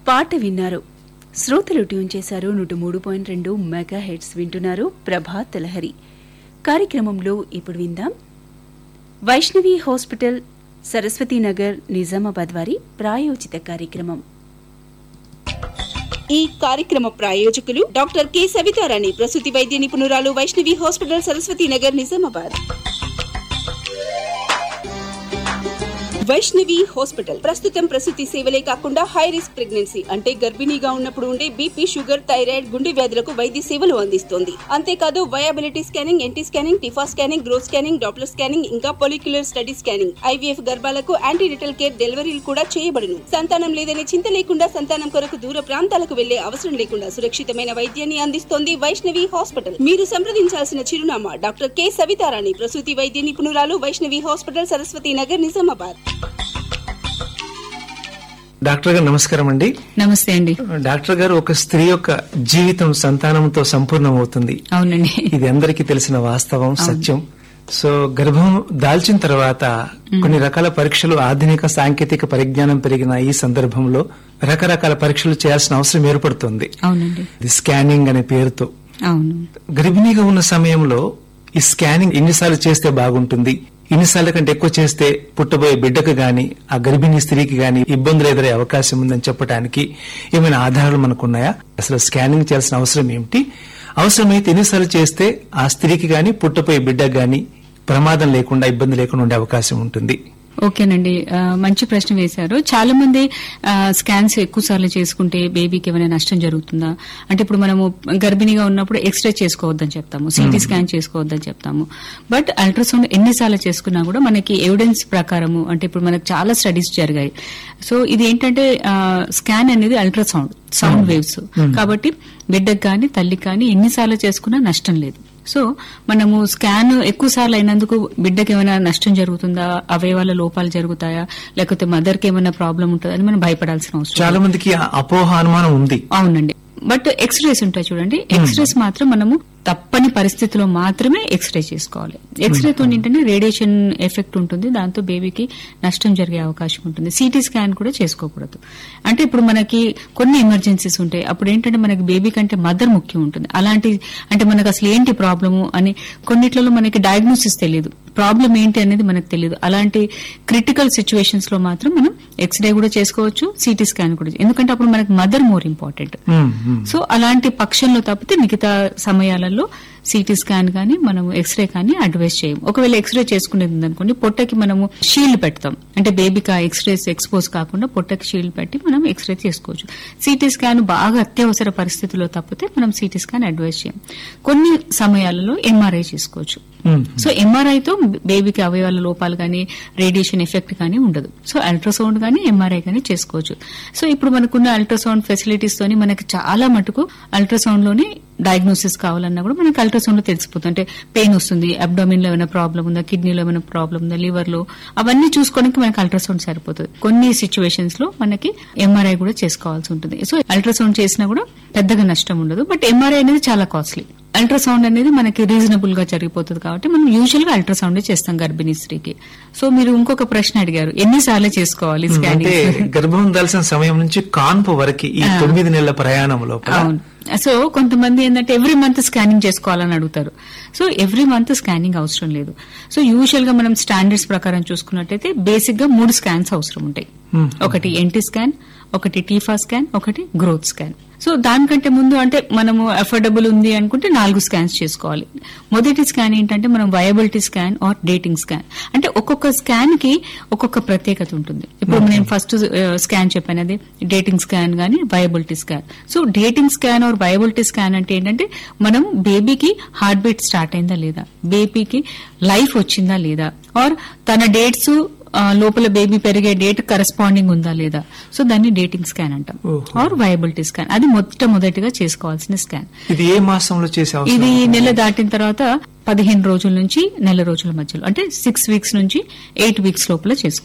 పాట విన్నారు శ్రోతలు ట్యూన్ చేశారు నూట మూడు పాయింట్ రెండు మెగా హెడ్స్ వింటున్నారు ప్రభాత్ లహరి కార్యక్రమంలో ఇప్పుడు విందాం వైష్ణవి హాస్పిటల్ సరస్వతీనగర్ నిజామాబాద్ వారి ప్రాయోజిత కార్యక్రమం ఈ కార్యక్రమ ప్రాయోజకులు డాక్టర్ కె సవితారాణి ప్రసూతి వైద్య నిపుణురాలు వైష్ణవి హాస్పిటల్ సరస్వతి నగర్ నిజామాబాద్ వైష్ణవి హాస్పిటల్ ప్రస్తుతం ప్రసూతి సేవలే కాకుండా హై రిస్క్ ప్రెగ్నెన్సీ అంటే గర్భిణీగా ఉన్నప్పుడు ఉండే బీపీ షుగర్ థైరాయిడ్ గుండె వ్యాధులకు వైద్య సేవలు అందిస్తోంది అంతేకాదు viability scanning NT scanning TIFFA scanning growth scanning Doppler scanning ఇంకా పొలిక్యులర్ స్టడీ స్కానింగ్ ఐవీఎఫ్ గర్భాలకు యాంటీరిటల్ కేర్ డెలివరీలు కూడా చేయబడును సంతానం లేదనే చింత లేకుండా సంతానం కొరకు దూర ప్రాంతాలకు వెళ్లే అవసరం లేకుండా సురక్షితమైన వైద్యాన్ని అందిస్తోంది వైష్ణవి హాస్పిటల్ మీరు సంప్రదించాల్సిన చిరునామా డాక్టర్ కె సవితారాణి ప్రసూతి వైద్య నిపుణురాలు వైష్ణవి హాస్పిటల్ సరస్వతి నగర్ నిజామాబాద్ డాక్టర్ గారు నమస్కారం అండి నమస్తే అండి డాక్టర్ గారు ఒక స్త్రీ యొక్క జీవితం సంతానంతో సంపూర్ణమవుతుంది అవునండి ఇది అందరికీ తెలిసిన వాస్తవం సత్యం సో గర్భం దాల్చిన తర్వాత కొన్ని రకాల పరీక్షలు ఆధునిక సాంకేతిక పరిజ్ఞానం పెరిగిన ఈ సందర్భంలో రకరకాల పరీక్షలు చేయాల్సిన అవసరం ఏర్పడుతుంది అవునండి ఇది స్కానింగ్ అనే పేరుతో అవును గర్భిణీగా ఉన్న సమయంలో ఈ స్కానింగ్ ఎన్నిసార్లు చేస్తే బాగుంటుంది ఎన్నిసార్లు కంటే ఎక్కువ చేస్తే పుట్టబోయే బిడ్డకు గాని ఆ గర్భిణీ స్త్రీకి గాని ఇబ్బందులు ఎదురయ్యే అవకాశం ఉందని చెప్పడానికి ఏమైనా ఆధారాలు మనకున్నాయా అసలు స్కానింగ్ చేయాల్సిన అవసరం ఏమిటి అవసరమైతే ఎన్నిసార్లు చేస్తే ఆ స్త్రీకి గాని పుట్టబోయే బిడ్డకు గాని ప్రమాదం లేకుండా ఇబ్బంది లేకుండా ఉండే అవకాశం ఉంటుంది ఓకేనండి ఆ, మంచి ప్రశ్న వేశారు చాలా మంది ఆ, స్కాన్స్ ఎక్కువ సార్లు చేసుకుంటే బేబీకి ఏమైనా నష్టం జరుగుతుందా అంటే ఇప్పుడు మనము గర్భిణిగా ఉన్నప్పుడు ఎక్స్రే చేసుకోవద్దని చెప్తాము సిటీ స్కాన్ చేసుకోవద్దని చెప్తాము బట్ అల్ట్రాసౌండ్ ఎన్నిసార్లు చేసుకున్నా కూడా మనకి ఎవిడెన్స్ ప్రకారము అంటే ఇప్పుడు మనకు చాలా స్టడీస్ జరిగాయి సో ఇది ఏంటంటే స్కాన్ అనేది అల్ట్రాసౌండ్ సౌండ్ వేవ్స్ కాబట్టి బిడ్డకు కానీ తల్లికి కానీ ఎన్నిసార్లు చేసుకున్నా నష్టం లేదు సో మనము స్కాన్ ఎక్కువ సార్లు అయినందుకు బిడ్డకి ఏమైనా నష్టం జరుగుతుందా అవయవాల లోపాలు జరుగుతాయా లేకపోతే మదర్ కి ఏమైనా ప్రాబ్లం ఉంటుందా అని మనం భయపడాల్సిన అవసరం చాలా మందికి ఆ అపోహ అనుమానం ఉంది అవునండి బట్ ఎక్స్రేస్ ఉంటాయి చూడండి ఎక్స్రేస్ మాత్రం మనము తప్పని పరిస్థితిలో మాత్రమే ఎక్స్రే చేసుకోవాలి ఎక్స్రే తో ఏంటంటే రేడియేషన్ ఎఫెక్ట్ ఉంటుంది దాంతో బేబీకి నష్టం జరిగే అవకాశం ఉంటుంది సిటీ స్కాన్ కూడా చేసుకోకూడదు అంటే ఇప్పుడు మనకి కొన్ని ఎమర్జెన్సీస్ ఉంటాయి అప్పుడు ఏంటంటే మనకి బేబీ కంటే మదర్ ముఖ్యం ఉంటుంది అలాంటి అంటే మనకు అసలు ఏంటి ప్రాబ్లము అని కొన్నిట్లలో మనకి డయాగ్నోసిస్ తెలియదు ప్రాబ్లం ఏంటి అనేది మనకు తెలియదు అలాంటి క్రిటికల్ సిచ్యువేషన్స్ లో మాత్రం మనం ఎక్స్రే కూడా చేసుకోవచ్చు సిటీ స్కాన్ కూడా ఎందుకంటే అప్పుడు మనకి mother more important um, um. So అలాంటి పక్షంలో తప్పితే మిగతా సమయాలలో సిటీ స్కాన్ కానీ మనం ఎక్స్రే కానీ అడ్వైస్ చేయం ఒకవేళ ఎక్స్రే చేసుకునేది ఉందనుకోండి పొట్టకి మనము షీల్డ్ పెడతాం అంటే బేబీకి ఆ ఎక్స్రేస్ ఎక్స్పోజ్ కాకుండా పొట్టకి షీల్డ్ పెట్టి మనం ఎక్స్రే చేసుకోవచ్చు సిటీ స్కాన్ బాగా అత్యవసర పరిస్థితిలో తప్పితే మనం సిటీ స్కాన్ అడ్వైస్ చేయం కొన్ని సమయాలలో ఎంఆర్ఐ చేసుకోవచ్చు ఉమ్. సో ఎంఆర్ఐతో బేబీకి అవయవాల లోపాలు కానీ రేడియేషన్ ఎఫెక్ట్ కానీ ఉండదు సో అల్ట్రాసౌండ్ కానీ ఎంఆర్ఐ కానీ చేసుకోవచ్చు సో ఇప్పుడు మనకున్న అల్ట్రాసౌండ్ ఫెసిలిటీస్ తోని మనకి చాలా మటుకు అల్ట్రాసౌండ్ లోనే డయాగ్నోసిస్ కావాలన్నా కూడా మనకి అల్ట్రాసౌండ్ లో తెలిసిపోతుంది అంటే పెయిన్ వస్తుంది అబ్డామిన్ లో ఏమైనా ప్రాబ్లం ఉందా కిడ్నీలో ఏమైనా ప్రాబ్లం ఉందా లివర్ లో అవన్నీ చూసుకోవడానికి మనకి అల్ట్రాసౌండ్ సరిపోతుంది కొన్ని సిచ్యువేషన్స్ లో మనకి ఎంఆర్ఐ కూడా చేసుకోవాల్సి ఉంటుంది సో అల్ట్రాసౌండ్ చేసినా కూడా పెద్దగా నష్టం ఉండదు బట్ ఎంఆర్ఐ అనేది చాలా కాస్ట్లీ అల్ట్రాసౌండ్ అనేది మనకి రీజనబుల్ గా జరిగిపోతుంది కాబట్టి మనం యూజువల్ గా అల్ట్రాసౌండ్ చేస్తాం గర్భిణీ స్త్రీకి సో మీరు ఇంకొక ప్రశ్న అడిగారు ఎన్నిసార్లు చేసుకోవాలి అంటే స్కానింగ్ గర్భం దాల్సిన సమయం నుంచి కాన్పు వరకు ఈ తొమ్మిది నెలల ప్రయాణం లోపల అవును సో కొంతమంది ఏంటంటే ఎవ్రీ మంత్ స్కానింగ్ చేసుకోవాలని అడుగుతారు సో ఎవ్రీ మంత్ స్కానింగ్ అవసరం లేదు సో యూజువల్ గా మనం స్టాండర్డ్స్ ప్రకారం చూసుకున్నట్టయితే బేసిక్ గా మూడు స్కాన్స్ అవసరం ఉంటాయి Hmm. ఒకటి ఎన్టీ స్కాన్ ఒకటి టీఫా స్కాన్ ఒకటి గ్రోత్ స్కాన్ సో దానికంటే ముందు అంటే మనము అఫోర్డబుల్ ఉంది అనుకుంటే నాలుగు స్కాన్స్ చేసుకోవాలి మొదటి స్కాన్ ఏంటంటే మనం viability scan or dating scan అంటే ఒక్కొక్క స్కాన్ కి ఒక్కొక్క ప్రత్యేకత ఉంటుంది ఇప్పుడు నేను ఫస్ట్ స్కాన్ చెప్పాను అది డేటింగ్ స్కాన్ గానీ viability scan so dating scan or viability scan అంటే ఏంటంటే మనం బేబీకి హార్ట్ బీట్ స్టార్ట్ అయిందా లేదా బేబీకి లైఫ్ వచ్చిందా లేదా ఆర్ తన డేట్స్ ఆ, లోపల బేబీ పెరిగే డేట్ కరెస్పాండింగ్ ఉందా లేదా సో దాన్ని డేటింగ్ స్కాన్ అంటాం ఓహో. ఆర్ వయబిలిటీ స్కాన్ అది మొట్టమొదటిగా చేసుకోవాల్సిన స్కాన్ ఇది ఏ మాసంలో చేసే అవసరం ఇది నెల దాటిన తర్వాత పదిహేను రోజుల నుంచి నెల రోజుల మధ్యలో అంటే సిక్స్ వీక్స్ నుంచి ఎయిట్ వీక్స్ లోపల చేసుకోవాలి